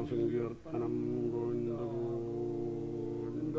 സങ്കീർത്തനം ഗോവിന്ദ ഗോവിന്ദ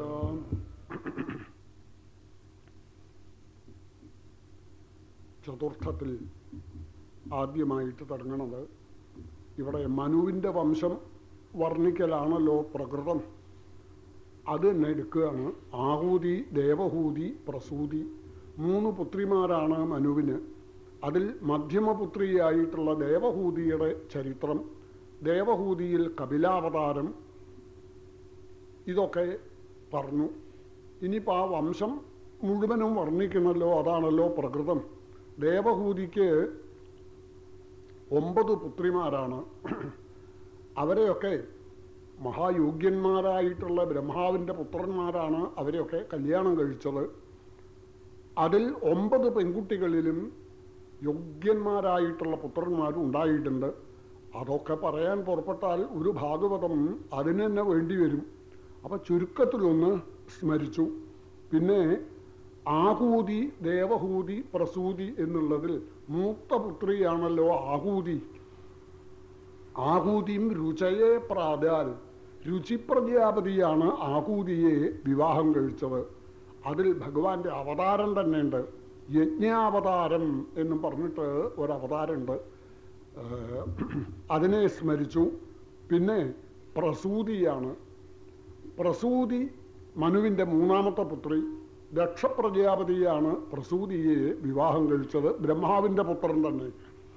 ചതുർത്ഥത്തിൽ ആദ്യമായിട്ട് തുടങ്ങണത് ഇവിടെ മനുവിൻ്റെ വംശം വർണ്ണിക്കലാണല്ലോ പ്രകൃതം അത് തന്നെ എടുക്കുകയാണ് ആഹൂതി ദേവഹൂതി പ്രസൂതി മൂന്ന് പുത്രിമാരാണ് മനുവിന് അതിൽ മധ്യമപുത്രിയായിട്ടുള്ള ദേവഹൂതിയുടെ ചരിത്രം ദേവഹൂതിയിൽ കപിലാവതാരം ഇതൊക്കെ പറഞ്ഞു ഇനിയിപ്പോൾ ആ വംശം മുഴുവനും വർണ്ണിക്കണമല്ലോ അതാണല്ലോ പ്രകൃതം ദേവഹൂതിക്ക് ഒമ്പത് പുത്രിമാരാണ് അവരെയൊക്കെ മഹായോഗ്യന്മാരായിട്ടുള്ള ബ്രഹ്മാവിൻ്റെ പുത്രന്മാരാണ് അവരെയൊക്കെ കല്യാണം കഴിച്ചത് അതിൽ ഒമ്പത് പെൺകുട്ടികളിലും യോഗ്യന്മാരായിട്ടുള്ള പുത്രന്മാരും ഉണ്ടായിട്ടുണ്ട് അതൊക്കെ പറയാൻ പുറപ്പെട്ടാൽ ഒരു ഭാഗവതം അതിന് തന്നെ വേണ്ടി വരും അപ്പം ചുരുക്കത്തിലൊന്ന് സ്മരിച്ചു പിന്നെ ആഹൂതി ദേവഹൂതി പ്രസൂതി എന്നുള്ളതിൽ മൂത്ത പുത്രിയാണല്ലോ ആഹൂതി ആഹൂതിയും രുചയെ പ്രാതാൽ രുചി പ്രജാപതിയാണ് ആഹൂതിയെ വിവാഹം കഴിച്ചത് അതിൽ ഭഗവാന്റെ അവതാരം തന്നെയുണ്ട് യജ്ഞാവതാരം എന്നും പറഞ്ഞിട്ട് ഒരവതാരമുണ്ട് ഏഹ് അതിനെ സ്മരിച്ചു പിന്നെ പ്രസൂതിയാണ് പ്രസൂതി മനുവിൻ്റെ മൂന്നാമത്തെ പുത്രി ദക്ഷപ്രജാപതിയാണ് പ്രസൂതിയെ വിവാഹം കഴിച്ചത് ബ്രഹ്മാവിൻ്റെ പുത്രൻ തന്നെ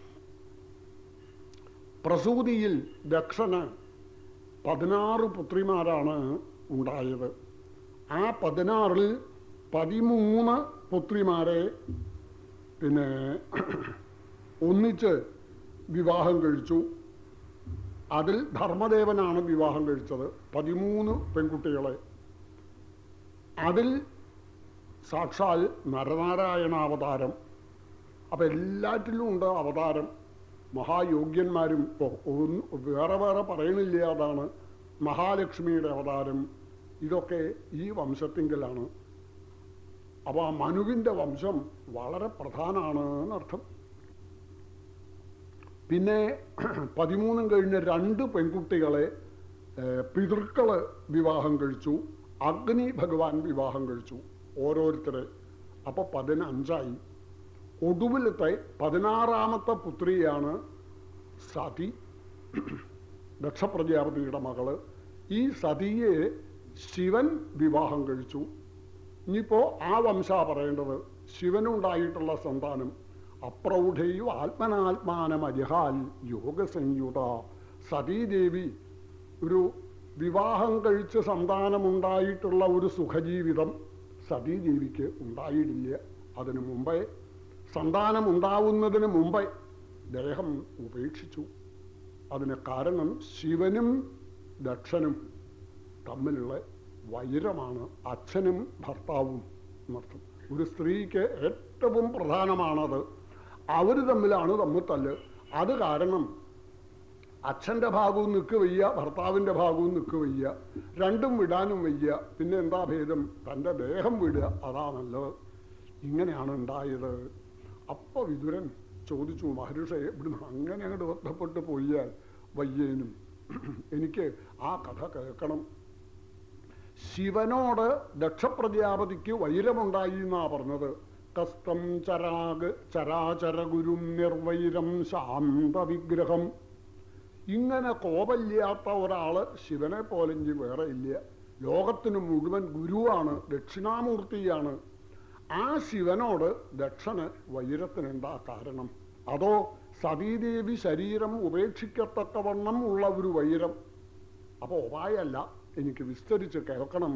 പ്രസൂതിയിൽ ദക്ഷന് പതിനാറ് പുത്രിമാരാണ് ഉണ്ടായത് ആ പതിനാറിൽ പതിമൂന്ന് പുത്രിമാരെ പിന്നെ ഒന്നിച്ച് വിവാഹം കഴിച്ചു അതിൽ ധർമ്മദേവനാണ് വിവാഹം കഴിച്ചത് പതിമൂന്ന് പെൺകുട്ടികളെ അതിൽ സാക്ഷാൽ നരനാരായണാവതാരം അപ്പം എല്ലാറ്റിലും ഉണ്ട് അവതാരം മഹായോഗ്യന്മാരും ഇപ്പോൾ ഒന്ന് വേറെ വേറെ പറയണില്ല അതാണ് മഹാലക്ഷ്മിയുടെ അവതാരം ഇതൊക്കെ ഈ വംശത്തിങ്കലാണ് അപ്പോൾ ആ മനുവിൻ്റെ വംശം വളരെ പ്രധാനമാണ് എന്നർത്ഥം പിന്നെ പതിമൂന്നും കഴിഞ്ഞ് രണ്ട് പെൺകുട്ടികളെ ഏഹ്, പിതൃക്കള് വിവാഹം കഴിച്ചു അഗ്നി ഭഗവാൻ വിവാഹം കഴിച്ചു ഓരോരുത്തരെ അപ്പോൾ പതിനഞ്ചായി ഒടുവിലത്തെ പതിനാറാമത്തെ പുത്രിയാണ് സതി ദക്ഷപ്രജാപതിയുടെ മകള് ഈ സതിയെ ശിവൻ വിവാഹം കഴിച്ചു ഇനിയിപ്പോൾ ആ വംശ പറയേണ്ടത് ശിവനുണ്ടായിട്ടുള്ള സന്താനം അപ്രൗഢയും ആത്മനാത്മാനം അരിഹാൽ യോഗസംയുത സതീദേവി ഒരു വിവാഹം കഴിച്ച് സന്താനമുണ്ടായിട്ടുള്ള ഒരു സുഖജീവിതം സതീദേവിക്ക് ഉണ്ടായിട്ടില്ല അതിനു മുമ്പേ സന്താനം ഉണ്ടാവുന്നതിന് മുമ്പേ ദേഹം ഉപേക്ഷിച്ചു അതിന് കാരണം ശിവനും ദക്ഷനും തമ്മിലുള്ള വൈരമാണ് അച്ഛനും ഭർത്താവും എന്നർത്ഥം ഒരു സ്ത്രീക്ക് ഏറ്റവും പ്രധാനമാണത് അവർ തമ്മിലാണ് തമ്മിൽ തല്ല് അത് കാരണം അച്ഛൻ്റെ ഭാഗവും നിൽക്ക് വയ്യ ഭർത്താവിൻ്റെ ഭാഗവും നിൽക്ക് വയ്യ രണ്ടും വിടാനും വയ്യ പിന്നെ എന്താ ഭേദം തൻ്റെ ദേഹം വിടുക അതാ നല്ലത് ഇങ്ങനെയാണ് ഉണ്ടായത് അപ്പോൾ വിതുരൻ ചോദിച്ചു മഹർഷയെ ഇവിടുന്ന് അങ്ങനെ അങ്ങോട്ട് ബന്ധപ്പെട്ട് പോയാൽ വയ്യേനും എനിക്ക് ആ കഥ കേൾക്കണം ശിവനോട് ദക്ഷപ്രജാപതിക്ക് വൈരമുണ്ടായി എന്നാ പറഞ്ഞത് കസ്തം ചരാഗ് ചരാചര ഗുരും നിർവൈരം ശാന്ത വിഗ്രഹം ഇങ്ങനെ കോപമില്ലാത്ത ഒരാള് ശിവനെ പോലെ ഇനി വേറെ ഇല്ല ലോകത്തിന് മുഴുവൻ ഗുരുവാണ് ദക്ഷിണാമൂർത്തിയാണ് ആ ശിവനോട് ദക്ഷന് വൈരത്തിനെന്താ കാരണം അതോ സതീദേവി ശരീരം ഉപേക്ഷിക്കത്തക്കവണ്ണം ഉള്ള ഒരു വൈരം അപ്പോൾ ഉപായല്ല എനിക്ക് വിസ്തരിച്ച് കേൾക്കണം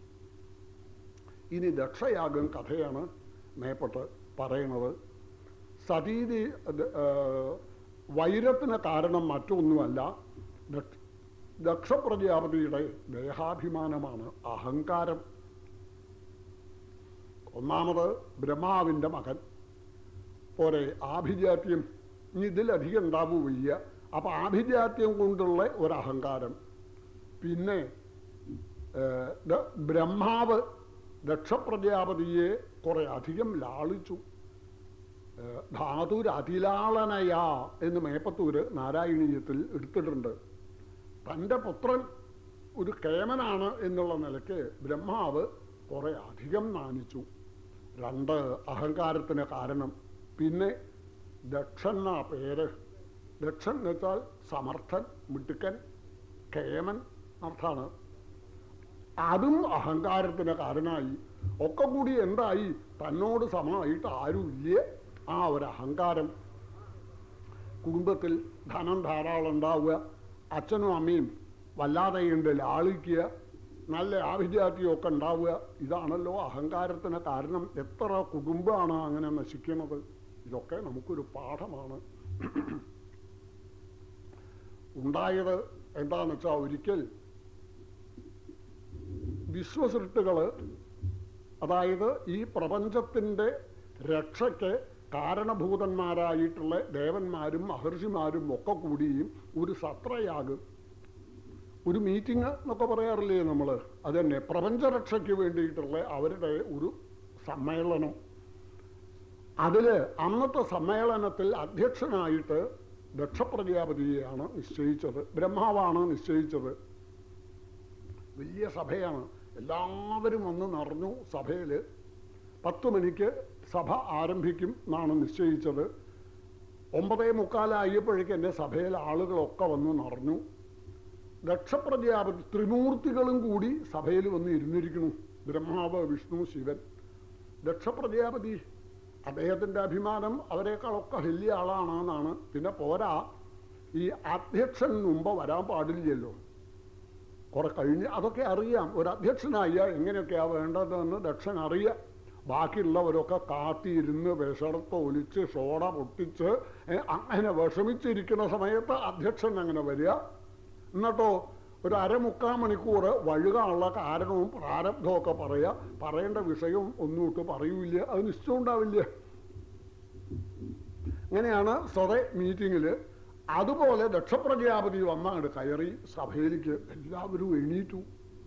ഇനി ദക്ഷയാഗം കഥയാണ് മേപ്പെട്ട് പറയണത് സതീദി ദ- ആ, വൈരത്തിന് കാരണം മറ്റൊന്നുമല്ല ദക്ഷ- ദക്ഷപ്രജാപതിയുടെ ദേഹാഭിമാനമാണ് അഹങ്കാരം ഒന്നാമത് ബ്രഹ്മാവിൻ്റെ മകൻ പോരെ ആഭിജാത്യം ഇനി ഇതിലധികം ഉണ്ടാവൂ വയ്യ അപ്പം ആഭിജാത്യം കൊണ്ടുള്ള ഒരഹങ്കാരം പിന്നെ ഏഹ്, ദ- ബ്രഹ്മാവ് ദക്ഷപ്രജാപതിയെ കുറെ അധികം ലാളിച്ചു ഏഹ്, ധാതുരതിലാളനയാ എന്ന് മേപ്പത്തൂര് നാരായണീയത്തിൽ എടുത്തിട്ടുണ്ട് തൻ്റെ പുത്രൻ ഒരു കേമനാണ് എന്നുള്ള നിലയ്ക്ക് ബ്രഹ്മാവ് കുറെ അധികം മാനിച്ചു രണ്ട് അഹങ്കാരത്തിന് കാരണം പിന്നെ ദക്ഷൻ എന്നാ പേര് ദക്ഷൻ എന്ന് വെച്ചാൽ സമർത്ഥൻ മിടുക്കൻ കേമൻ അർത്ഥാണ് അതും അഹങ്കാരത്തിന് കാരണമായി ഒക്കെ കൂടി എന്തായി തന്നോട് സമമായിട്ട് ആരും ഇല്ല ആ ഒരു അഹങ്കാരം കുടുംബത്തിൽ ധനം ധാരാളം ഉണ്ടാവുക അച്ഛനും അമ്മയും വല്ലാതെ ഉണ്ട് ലാളിക്കുക നല്ല ആഭിജാത്യമൊക്കെ ഉണ്ടാവുക ഇതാണല്ലോ അഹങ്കാരത്തിന് കാരണം എത്ര കുടുംബമാണ് അങ്ങനെ നശിക്കുന്നത് ഇതൊക്കെ നമുക്കൊരു പാഠമാണ് ഉണ്ടായത് എന്താന്ന് വെച്ചാൽ ഒരിക്കൽ വിശ്വസൃഷ്ടികൾ അതായത് ഈ പ്രപഞ്ചത്തിൻ്റെ രക്ഷയ്ക്ക് കാരണഭൂതന്മാരായിട്ടുള്ള ദേവന്മാരും മഹർഷിമാരും ഒക്കെ കൂടിയും ഒരു സത്രയാകും ഒരു മീറ്റിംഗ് എന്നൊക്കെ പറയാറില്ലേ നമ്മൾ അതന്നെ പ്രപഞ്ചരക്ഷയ്ക്ക് വേണ്ടിയിട്ടുള്ള അവരുടെ ഒരു സമ്മേളനം അതിൽ അന്നത്തെ സമ്മേളനത്തിൽ അധ്യക്ഷനായിട്ട് ദക്ഷപ്രജാപതിയെയാണ് നിശ്ചയിച്ചത് ബ്രഹ്മാവാണ് നിശ്ചയിച്ചത് വലിയ സഭയാണ് എല്ലാവരും വന്ന് നിറഞ്ഞു സഭയിൽ പത്ത് മണിക്ക് സഭ ആരംഭിക്കും എന്നാണ് നിശ്ചയിച്ചത് ഒമ്പതേ മുക്കാലായപ്പോഴേക്കും എൻ്റെ സഭയിൽ ആളുകളൊക്കെ വന്ന് നിറഞ്ഞു ദക്ഷപ്രജാപതി ത്രിമൂർത്തികളും കൂടി സഭയിൽ വന്ന് ഇരുന്നിരിക്കുന്നു ബ്രഹ്മാവ് വിഷ്ണു ശിവൻ ദക്ഷപ്രജാപതി അദ്ദേഹത്തിൻ്റെ അഭിമാനം അവരെക്കാളൊക്കെ വലിയ ആളാണെന്നാണ് പിന്നെ പോരാ ഈ അധ്യക്ഷൻ മുമ്പ് വരാൻ പാടില്ലല്ലോ കുറെ കഴിഞ്ഞ് അതൊക്കെ അറിയാം ഒരു അധ്യക്ഷനായ എങ്ങനെയൊക്കെയാ വേണ്ടതെന്ന് ദക്ഷൻ അറിയാം ബാക്കിയുള്ളവരൊക്കെ കാത്തിരുന്ന് വിഷർത്ത് ഒലിച്ച് ഷോട പൊട്ടിച്ച് ഏ, അങ്ങനെ വിഷമിച്ചിരിക്കുന്ന സമയത്ത് അധ്യക്ഷൻ അങ്ങനെ വരിക എന്നിട്ടോ ഒരു അരമുക്കാൽ മണിക്കൂർ വഴുകാനുള്ള കാരണവും പ്രാരബ്ധവും ഒക്കെ പറയുക പറയേണ്ട വിഷയവും ഒന്നും ഇട്ട് പറയൂല അത് നിശ്ചയം ഉണ്ടാവില്ല അങ്ങനെയാണ് സ്വതേ മീറ്റിങ്ങിൽ അതുപോലെ ദക്ഷപ്രജാപതി വന്നങ്ങോട്ട് കയറി സഭയിലേക്ക് എല്ലാവരും എണീറ്റു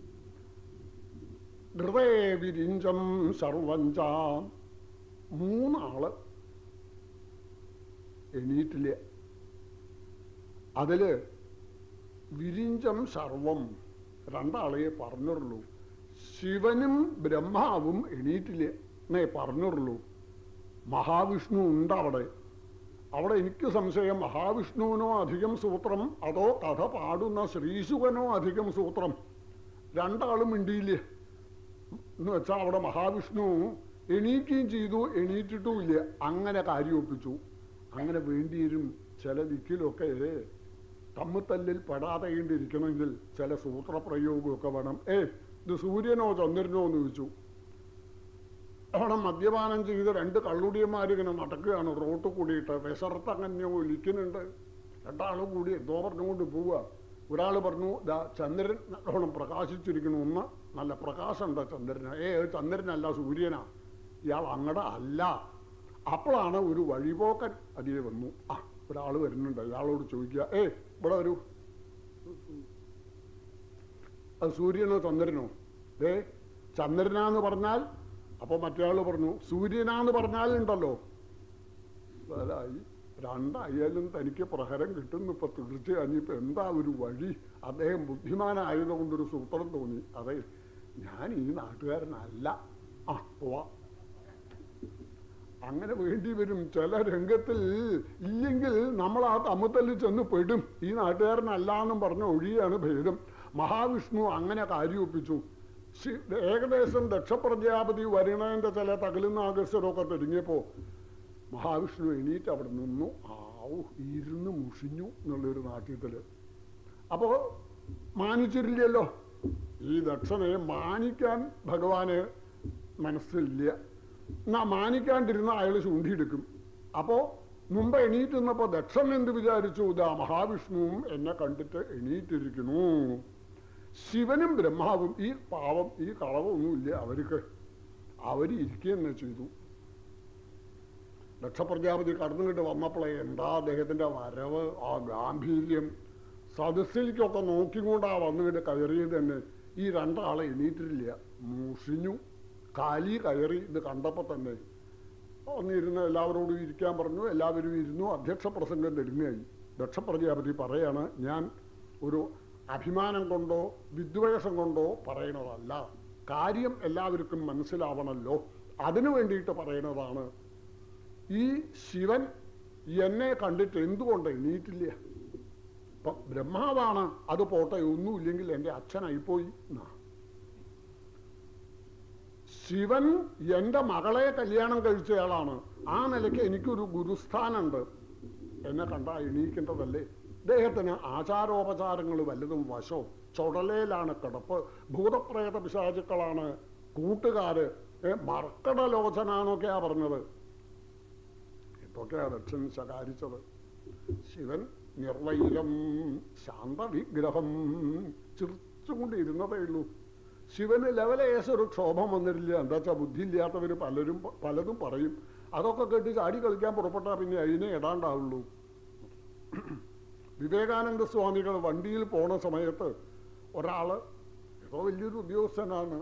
ഹൃദയ വിരിഞ്ചം സർവഞ്ച മൂന്നാള് എണീറ്റില്ല അതില് വിരിഞ്ചം സർവം രണ്ടാളെ പറഞ്ഞുള്ളൂ ശിവനും ബ്രഹ്മാവും എണീറ്റില്ല എന്നേ പറഞ്ഞുള്ളൂ മഹാവിഷ്ണു ഉണ്ട് അവിടെ അവിടെ എനിക്ക് സംശയം മഹാവിഷ്ണുവിനോ അധികം സൂത്രം അതോ കഥ പാടുന്ന ശ്രീശുഖനോ അധികം സൂത്രം രണ്ടാളും മിണ്ടിയില്ലേ എന്ന് വെച്ചാൽ അവിടെ മഹാവിഷ്ണു എണീക്കുകയും ചെയ്തു എണീറ്റിട്ടുമില്ല അങ്ങനെ കാര്യം ഒപ്പിച്ചു അങ്ങനെ വേണ്ടിവരും ചില ദിക്കിലൊക്കെ തമ്മിത്തല്ലിൽ പെടാതെയിണ്ടിരിക്കണമെങ്കിൽ ചില സൂത്രപ്രയോഗമൊക്കെ വേണം ഏ ഇത് സൂര്യനോ ചന്ദ്രനോ എന്ന് ചോദിച്ചു അവിടെ മദ്യപാനം ചെയ്ത് രണ്ട് കള്ളുടിയന്മാർ ഇങ്ങനെ നടക്കുകയാണ് റോട്ട് കൂടിയിട്ട് വിശർത്ത് അങ്ങനെ ഒലിക്കുന്നുണ്ട് രണ്ടാളും കൂടി എന്തോ പറഞ്ഞുകൊണ്ട് പോവുക ഒരാൾ പറഞ്ഞു ദാ ചന്ദ്രൻ നല്ലോണം പ്രകാശിച്ചിരിക്കുന്നു ഒന്ന് നല്ല പ്രകാശമുണ്ട് ചന്ദ്രന് ഏ അത് ചന്ദ്രനല്ല സൂര്യനാ ഇയാൾ അങ്ങടെ അല്ല അപ്പോഴാണ് ഒരു വഴിപോക്കൻ അതിൽ വന്നു ആ ഒരാൾ വരുന്നുണ്ട് ഇയാളോട് ചോദിക്കുക ഏ ഇവിടെ വരൂ അത് സൂര്യനോ ചന്ദ്രനോ ഏ ചന്ദ്രനാന്ന് പറഞ്ഞാൽ അപ്പൊ മറ്റേയാൾ പറഞ്ഞു സൂര്യനാന്ന് പറഞ്ഞാലുണ്ടല്ലോ അതായി രണ്ടായാലും തനിക്ക് പ്രഹരം കിട്ടുന്നു ഇപ്പൊ തീർച്ചയായും ഇപ്പൊ എന്താ ഒരു വഴി അദ്ദേഹം ബുദ്ധിമാനായതുകൊണ്ടൊരു സൂത്രം തോന്നി അതെ ഞാൻ ഈ നാട്ടുകാരനല്ല ആ പോവാ അങ്ങനെ വേണ്ടി വരും ചില രംഗത്തിൽ ഇല്ലെങ്കിൽ നമ്മൾ ആ തമ്മിത്തല്ലിൽ ചെന്ന് പെടും ഈ നാട്ടുകാരനല്ല എന്നും പറഞ്ഞ ഒഴിയാണ് ഭേദം മഹാവിഷ്ണു അങ്ങനെ കാര്യം ഒപ്പിച്ചു ശി- ഏകദേശം ദക്ഷപ്രജാപതി വരുണന്റെ ചില തകലുന്ന ആകർഷണമൊക്കെ തുടങ്ങിയപ്പോ മഹാവിഷ്ണു എണീറ്റ് അവിടെ നിന്നു ആവു ഇരുന്ന് മുഷിഞ്ഞു എന്നുള്ളൊരു നാട്യത്തില് അപ്പോ മാനിച്ചിട്ടില്ലല്ലോ ഈ ദക്ഷനെ മാനിക്കാൻ ഭഗവാന് മനസ്സില്ല എന്നാ മാനിക്കാണ്ടിരുന്ന അയാൾ ചൂണ്ടിയെടുക്കും അപ്പോ മുമ്പ് എണീറ്റുന്നപ്പോ ദക്ഷൻ എന്ത് വിചാരിച്ചു ഇതാ മഹാവിഷ്ണുവും എന്നെ കണ്ടിട്ട് എണീറ്റിരിക്കുന്നു ശിവനും ബ്രഹ്മാവും ഈ പാവം ഈ കളവൊന്നുമില്ല അവർക്ക് അവർ ഇരിക്കുക തന്നെ ചെയ്തു ദക്ഷപ്രജാപതി കടന്നുകിട്ട് വന്നപ്പോഴേ എന്താ അദ്ദേഹത്തിന്റെ വരവ് ആ ഗാംഭീര്യം സദസ്സിലേക്കൊക്കെ നോക്കിക്കൊണ്ടാ വന്നുകിട്ട് കയറിയത് തന്നെ ഈ രണ്ടാളെ എണീറ്റിട്ടില്ല മുഷിഞ്ഞു കാലി കയറി ഇത് കണ്ടപ്പോ തന്നെ ഒന്നിരുന്ന് എല്ലാവരോടും ഇരിക്കാൻ പറഞ്ഞു എല്ലാവരും ഇരുന്നു അധ്യക്ഷ പ്രസംഗം നെടുങ്ങായി ദക്ഷപ്രജാപതി പറയാണ് ഞാൻ ഒരു അഭിമാനം കൊണ്ടോ വിദ്വേഷം കൊണ്ടോ പറയണതല്ല കാര്യം എല്ലാവർക്കും മനസ്സിലാവണമല്ലോ അതിനു വേണ്ടിയിട്ട് പറയണതാണ് ഈ ശിവൻ എന്നെ കണ്ടിട്ട് എന്തുകൊണ്ട് എണീറ്റില്ല ഇപ്പം ബ്രഹ്മാവാണ് അത് പോട്ടെ ഒന്നുമില്ലെങ്കിൽ എൻ്റെ അച്ഛനായിപ്പോയി എന്നാ ശിവൻ എൻ്റെ മകളെ കല്യാണം കഴിച്ചയാളാണ് ആ നിലയ്ക്ക് എനിക്കൊരു ഗുരുസ്ഥാനുണ്ട് എന്നെ കണ്ടാ എണീക്കേണ്ടതല്ലേ ഇദ്ദേഹത്തിന് ആചാരോപചാരങ്ങൾ വല്ലതും വശോ ചുടലയിലാണ് കിടപ്പ് ഭൂതപ്രേത പിശാചുക്കളാണ് കൂട്ടുകാര് ഏ, മർക്കടലോചന എന്നൊക്കെയാ പറഞ്ഞത് ഇതൊക്കെയാ ദക്ഷൻ ശകാരിച്ചത് ശിവൻ നിർവൈരം ശാന്തവിഗ്രഹം ചിരിച്ചുകൊണ്ടിരുന്നതേ ഉള്ളൂ ശിവന് ലെവലേശം ഒരു ക്ഷോഭം വന്നിട്ടില്ല എന്താ വെച്ചാൽ ബുദ്ധിയില്ലാത്തവർ പലരും പ- പലതും പറയും അതൊക്കെ കേട്ട് ചാടി കളിക്കാൻ പുറപ്പെട്ടാൽ പിന്നെ അതിനെ ഇടാണ്ടാവുള്ളൂ വിവേകാനന്ദ സ്വാമികൾ വണ്ടിയിൽ പോണ സമയത്ത് ഒരാള് ഏതോ വലിയൊരു ഉദ്യോഗസ്ഥനാണ്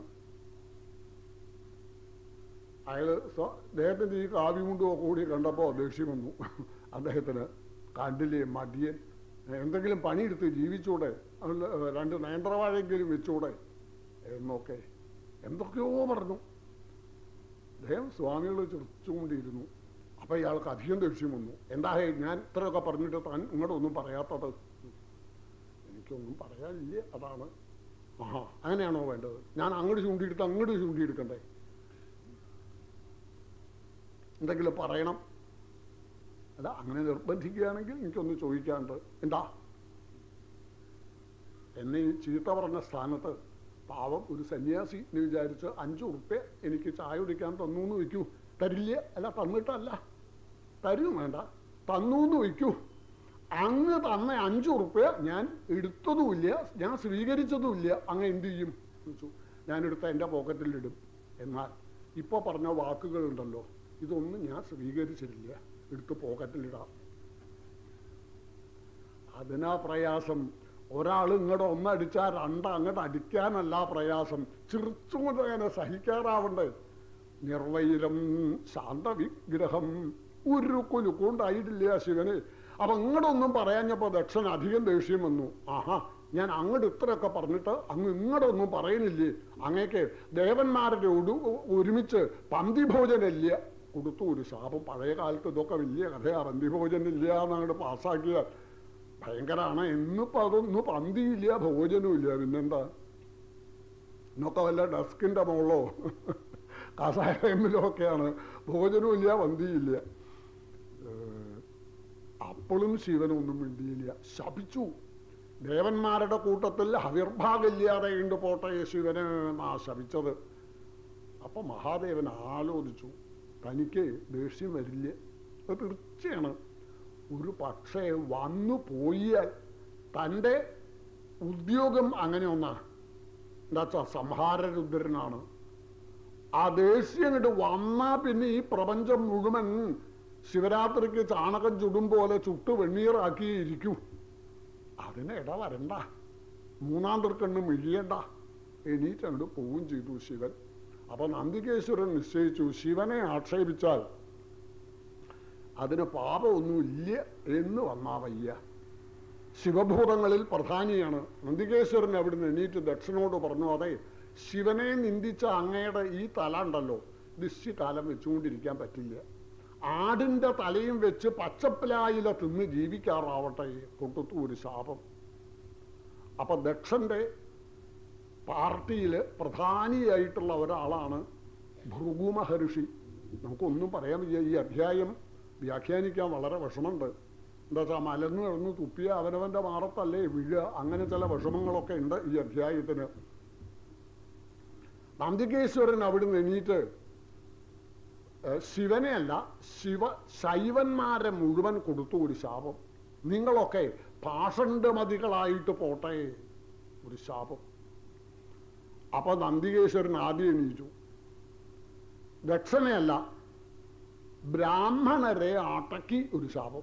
അയാൾ അദ്ദേഹത്തിൻ്റെ ഈ കാവ്യമുണ്ടോ കൂടി കണ്ടപ്പോൾ ദേഷ്യം വന്നു അദ്ദേഹത്തിന് കണ്ടില്ലേ മടിയൻ എന്തെങ്കിലും പണിയെടുത്ത് ജീവിച്ചൂടെ അല്ല, രണ്ട് നേന്ത്രവാഴെങ്കിലും വെച്ചൂടെ എന്നൊക്കെ എന്തൊക്കെയോ പറഞ്ഞു അദ്ദേഹം സ്വാമികൾ ചിരിച്ചുകൊണ്ടിരുന്നു അപ്പൊ ഇയാൾക്ക് അധികം ദേഷ്യം വന്നു എന്താ ഹേ ഞാൻ ഇത്രയൊക്കെ പറഞ്ഞിട്ട് താൻ ഇങ്ങോട്ടൊന്നും പറയാത്തത് എനിക്കൊന്നും പറയാനില്ല അതാണ് ആഹാ അങ്ങനെയാണോ വേണ്ടത് ഞാൻ അങ്ങോട്ട് ചൂണ്ടിയെടുത്ത് അങ്ങോട്ട് ചൂണ്ടിയെടുക്കണ്ടേ എന്തെങ്കിലും പറയണം അല്ല അങ്ങനെ നിർബന്ധിക്കുകയാണെങ്കിൽ എനിക്കൊന്ന് ചോദിക്കാണ്ട് എന്താ എന്നെ ഈ ചീത്ത പറഞ്ഞ സ്ഥാനത്ത് പാവം ഒരു സന്യാസി എന്ന് വിചാരിച്ച് അഞ്ചു ഉറുപ്പ്യ എനിക്ക് ചായ കുടിക്കാൻ തന്നു എന്ന് വയ്ക്കൂ തരില്ല അല്ല തന്നിട്ടല്ല തരും വേണ്ട തന്നു എന്ന് വയ്ക്കൂ അങ്ങ് തന്ന അഞ്ചു ഉറുപ്പ്യ ഞാൻ എടുത്തതുമില്ല ഞാൻ സ്വീകരിച്ചതുമില്ല അങ്ങ് എന്ത് ചെയ്യും എന്ന് ചോദിച്ചു ഞാൻ എടുത്ത എൻ്റെ പോക്കറ്റിലിടും എന്നാൽ ഇപ്പോൾ പറഞ്ഞ വാക്കുകളുണ്ടല്ലോ ഇതൊന്നും ഞാൻ സ്വീകരിച്ചിട്ടില്ല എടുത്ത് പോക്കറ്റിലിടാം അതിനാ പ്രയാസം ഒരാൾ ഇങ്ങോട്ട് ഒന്നടിച്ചാൽ രണ്ട് അങ്ങോട്ട് അടിക്കാനല്ല പ്രയാസം ചിരിച്ചുകൊണ്ട് അങ്ങനെ സഹിക്കാറാവണ്ടേ നിർവൈരം ശാന്തവിഗ്രഹം ഒരു കുലുക്കുണ്ടായിട്ടില്ല ശിവന് അപ്പൊ ഇങ്ങോട്ടൊന്നും പറയാഞ്ഞപ്പോ ദക്ഷൻ അധികം ദേഷ്യം വന്നു ആഹാ ഞാൻ അങ്ങോട്ട് ഇത്രയൊക്കെ പറഞ്ഞിട്ട് അങ്ങ് ഇങ്ങോട്ടൊന്നും പറയുന്നില്ലേ അങ്ങേക്ക് ദേവന്മാരുടെ ഒടു ഒരുമിച്ച് പന്തിഭോജനില്ല കൊടുത്തു ഒരു ശാപം പഴയ കാലത്ത് ഇതൊക്കെ വലിയ കഥയാ പന്തിഭോജനില്ല എന്നങ്ങോട്ട് പാസ്സാക്കിയ ഭയങ്കരാണ് ഇന്നിപ്പോ അതൊന്നും പന്തിയില്ല ഭോജനവും ഇല്ല പിന്നെന്താ ഇന്നൊക്കെ വല്ല ഡെസ്കിന്റെ മുകളിലോ കസായമയിലോ ഒക്കെയാണ് ഭോജനവും ഇല്ല പന്തിയില്ല ഏഹ്, അപ്പോഴും ശിവനൊന്നും മിണ്ടിയില്ല ശപിച്ചു ദേവന്മാരുടെ കൂട്ടത്തിൽ ഹവിർഭാഗമില്ലാതെ ഉണ്ട് പോട്ടെ ശിവന് എന്നാ ശപിച്ചത് അപ്പൊ മഹാദേവൻ ആലോചിച്ചു തനിക്ക് ദേഷ്യം വരില്ല അത് തീർച്ചയാണ് ഒരു പക്ഷേ വന്നു പോയാൽ തൻ്റെ ഉദ്യോഗം അങ്ങനെ ഒന്നാ എന്താ വെച്ചാ സംഹാരരുദ്രനാണ് ആ ദേഷ്യം അങ്ങോട്ട് വന്നാ പിന്നെ ഈ പ്രപഞ്ചം മുഴുവൻ ശിവരാത്രിക്ക് ചാണകം ചുടും പോലെ ചുട്ട് വെണ്ണീറാക്കി ഇരിക്കൂ അതിന് ഇട വരണ്ട മൂന്നാം തീർക്കണ്ണ് മിഴിയണ്ട എണീറ്റ് അങ്ങോട്ട് പോവുകയും ചെയ്തു ശിവൻ അപ്പൊ നന്ദികേശ്വരൻ നിശ്ചയിച്ചു ശിവനെ ആക്ഷേപിച്ചാൽ അതിന് പാപമൊന്നുമില്ല എന്ന് വന്നാ വയ്യ ശിവഭൂതങ്ങളിൽ പ്രധാനിയാണ് നന്ദികേശ്വരൻ അവിടുന്ന് എണീറ്റ് ദക്ഷനോട് പറഞ്ഞു അതെ ശിവനെ നിന്ദിച്ച അങ്ങയുടെ ഈ തല ഉണ്ടല്ലോ നിശ്ചികാലം വെച്ചുകൊണ്ടിരിക്കാൻ പറ്റില്ല ആടിന്റെ തലയും വെച്ച് പച്ചപ്പിലായില തിന്ന് ജീവിക്കാറാവട്ടെ കൊടുത്തു ഒരു ശാപം അപ്പൊ ദക്ഷന്റെ പാർട്ടിയില് പ്രധാനിയായിട്ടുള്ള ഒരാളാണ് ഭൃഗു മഹർഷി നമുക്കൊന്നും പറയാൻ വയ്യ ഈ അധ്യായം വ്യാഖ്യാനിക്കാൻ വളരെ വിഷമമുണ്ട് എന്താ വെച്ചാൽ മലന്ന് കിടന്ന് തുപ്പിയ അവനവന്റെ മാറത്തല്ലേ വീഴുക അങ്ങനെ ചില വിഷമങ്ങളൊക്കെ ഉണ്ട് ഈ അധ്യായത്തിന് നന്ദികേശ്വരൻ അവിടുന്ന് എണീറ്റ് ഏഹ്, ശിവനെയല്ല ശിവ ശൈവന്മാരെ മുഴുവൻ കൊടുത്തു ഒരു ശാപം നിങ്ങളൊക്കെ പാഷണ്ഡമതികളായിട്ട് പോട്ടെ ഒരു ശാപം അപ്പൊ നന്ദികേശ്വരൻ ആദ്യം എണീറ്റു ദക്ഷണയല്ല ബ്രാഹ്മണരെ അടക്കി ഒരു ശാപം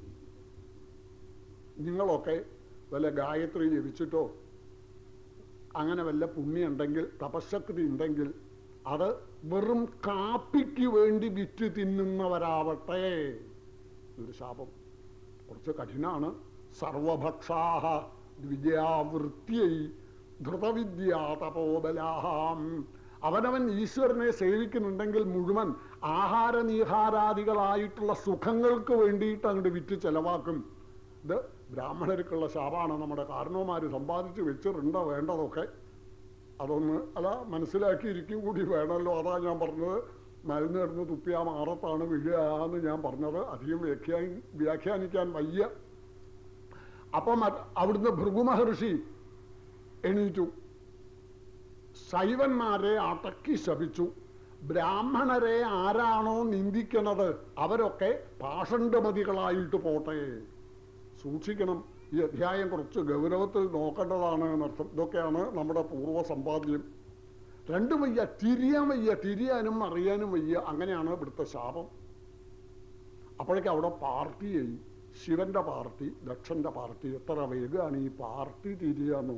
നിങ്ങളൊക്കെ വല്ല ഗായത്രി ജപിച്ചിട്ടോ അങ്ങനെ വല്ല പുണ്യം ഉണ്ടെങ്കിൽ തപശക്തി ഉണ്ടെങ്കിൽ അത് വെറും കാപ്പിക്ക് വേണ്ടി വിറ്റ് തിന്നുന്നവരാവട്ടെ ഒരു ശാപം കുറച്ച് കഠിനാണ് സർവഭക്ഷാഹ വിദ്യാവൃത്തിயை ധൃതവിദ്യാ തപോബലാഹാം അവനവൻ ഈശ്വരനെ സേവിക്കുന്നുണ്ടെങ്കിൽ മുഴുവൻ ആഹാര നീഹാരാദികളായിട്ടുള്ള സുഖങ്ങൾക്ക് വേണ്ടിയിട്ട് അങ്ങോട്ട് വിറ്റ് ചെലവാക്കും ഇത് ബ്രാഹ്മണർക്കുള്ള ശാപാണ് നമ്മുടെ കാരണവന്മാർ സമ്പാദിച്ച് വെച്ചിട്ടുണ്ട് വേണ്ടതൊക്കെ അതൊന്ന് അല്ല മനസ്സിലാക്കിയിരിക്കും കൂടി വേണമല്ലോ അതാ ഞാൻ പറഞ്ഞത് മരുന്ന് കിടന്ന് തുപ്പിയാ മാറത്താണ് വീഴുക എന്ന് ഞാൻ പറഞ്ഞത് അധികം വ്യാഖ്യാനി വ്യാഖ്യാനിക്കാൻ വയ്യ അപ്പം അത് അവിടുന്ന് ഭൃഗു മഹർഷി എണീറ്റു ശൈവന്മാരെ അടക്കി ശപിച്ചു ബ്രാഹ്മണരെ ആരാണോ നിന്ദിക്കണത് അവരൊക്കെ പാഷണ്ഡമതികളായിട്ട് പോട്ടെ സൂക്ഷിക്കണം ഈ അധ്യായം കുറച്ച് ഗൗരവത്തിൽ നോക്കേണ്ടതാണ് എന്നർത്ഥം ഇതൊക്കെയാണ് നമ്മുടെ പൂർവ്വ സമ്പാദ്യം രണ്ടും വയ്യ തിരിയാൻ വയ്യ തിരിയാനും അറിയാനും വയ്യ അങ്ങനെയാണ് ഇവിടുത്തെ ശാപം അപ്പോഴേക്കും അവിടെ പാർട്ടിയായി ശിവന്റെ പാർട്ടി ദക്ഷന്റെ പാർട്ടി എത്ര വേഗമാണ് ഈ പാർട്ടി തിരിയാന്നു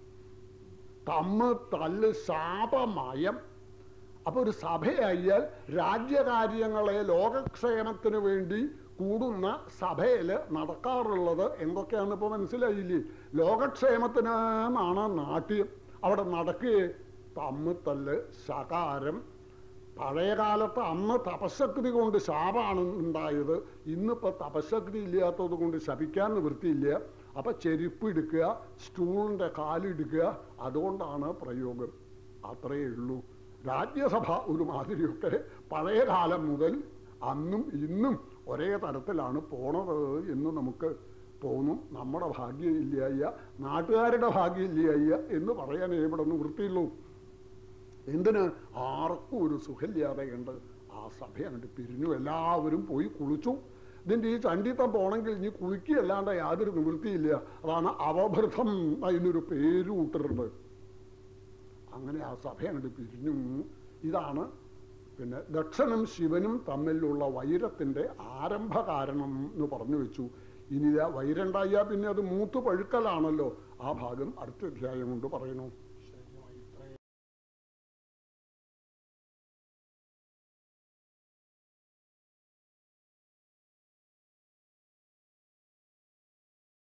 തമ്മ് തല്ല് ശാപമയം അപ്പൊ ഒരു സഭയായാൽ രാജ്യകാര്യങ്ങളെ ലോകക്ഷേമത്തിന് വേണ്ടി കൂടുന്ന സഭയിൽ നടക്കാറുള്ളത് എന്തൊക്കെയാണെന്ന് ഇപ്പൊ മനസ്സിലായില്ലേ ലോകക്ഷേമത്തിന് എന്നാണ് നാട്യം അവിടെ നടക്കുകയെ തമ്മിത്തല്ല് ശകാരം പഴയ കാലത്ത് അന്ന് തപശക്തി കൊണ്ട് ശാപാണ് ഉണ്ടായത് ഇന്നിപ്പോ തപശക്തി ഇല്ലാത്തത് കൊണ്ട് ശപിക്കാൻ നിവൃത്തിയില്ല അപ്പൊ ചെരുപ്പ് എടുക്കുക സ്റ്റൂളിന്റെ കാലെടുക്കുക അതുകൊണ്ടാണ് പ്രയോഗം അത്രയേ ഉള്ളൂ രാജ്യസഭ ഒരു മാതിരിയൊക്കെ പഴയ കാലം മുതൽ അന്നും ഇന്നും ഒരേ തരത്തിലാണ് പോണത് എന്ന് നമുക്ക് തോന്നും നമ്മുടെ ഭാഗ്യമില്ലായ്യ നാട്ടുകാരുടെ ഭാഗ്യമില്ലായ്യ എന്ന് പറയാനേ ഇവിടെ നിവൃത്തിയുള്ളൂ എന്തിന് ആർക്കും ഒരു സുഖമില്ലാതെയുണ്ട് ആ സഭ അങ്ങോട്ട് പിരിഞ്ഞു എല്ലാവരും പോയി കുളിച്ചു ഇതിൻ്റെ ഈ ചണ്ടിത്തം പോണെങ്കിൽ ഇനി കുളിക്കുകയല്ലാണ്ട് യാതൊരു നിവൃത്തിയില്ല അതാണ് അവഭൃതം അതിനൊരു പേര് കൂട്ടരുത് അങ്ങനെ ആ സഭ അങ്ങോട്ട് പിരിഞ്ഞു ഇതാണ് പിന്നെ ദക്ഷനും ശിവനും തമ്മിലുള്ള വൈരത്തിന്റെ ആരംഭ കാരണം എന്ന് പറഞ്ഞു വെച്ചു ഇനി ഇതാ വൈരണ്ടായാൽ പിന്നെ അത് മൂത്ത് പഴുക്കലാണല്ലോ ആ ഭാഗം അടുത്ത അധ്യായം കൊണ്ട് പറയുന്നു